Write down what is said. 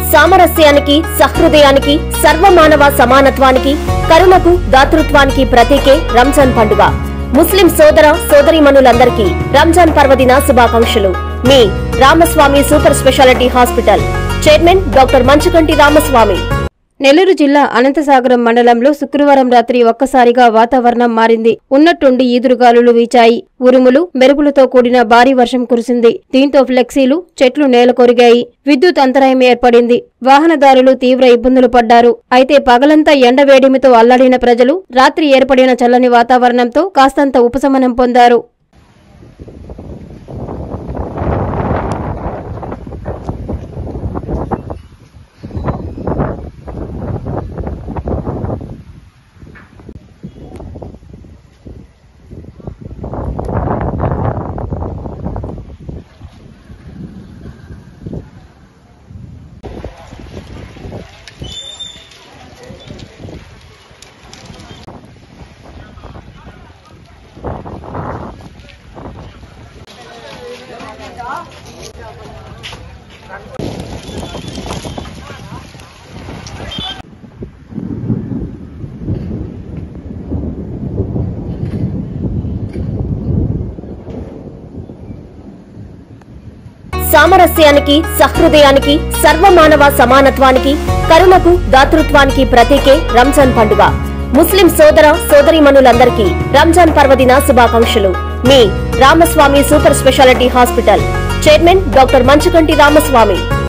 సామరస్యానికి సహృదయానికి సర్వమానవ సమానత్వానికి కరుణకు దాతృత్వానికి ప్రతీకే రంజాన్ పండుగ ముస్లిం సోదర సోదరీమణులందరికీ రంజాన్ పర్వదిన శుభాకాంక్షలు మీ Ramaswamy super speciality hospital chairman doctor Manchukanti Ramaswamy Nellore జిల్లా అనంతసాగరం మండలంలో శుక్రవారం రాత్రి ఒక్కసారిగా వాతావరణం మారింది ఉన్నట్టుండి ఈదురుగాలులు వీచాయి ఉరుములు మెరుపులతో కూడిన భారీ వర్షం కురిసింది దీంతో ఫ్లెక్సీలు చెట్లు నేలకొరిగాయి విద్యుత్ అంతరాయం ఏర్పడింది వాహనదారులు తీవ్ర ఇబ్బందులు పడ్డారు అయితే పగలంతా ఎండవేడిమితో అల్లాడిన ప్రజలు రాత్రి ఏర్పడిన చల్లని వాతావరణంతో కాస్తంత ఉపశమనం పొందారు సామరస్యానికి సహృదయానికి సర్వమానవ సమానత్వానికి కరుణకు దాతృత్వానికి ప్రతీకే రంజాన్ పండుగ ముస్లిం సోదర సోదరీమణులందరికీ రంజాన్ పర్వదిన శుభాకాంక్షలు మీ Ramaswamy super speciality hospital chairman doctor Manchukanti Ramaswamy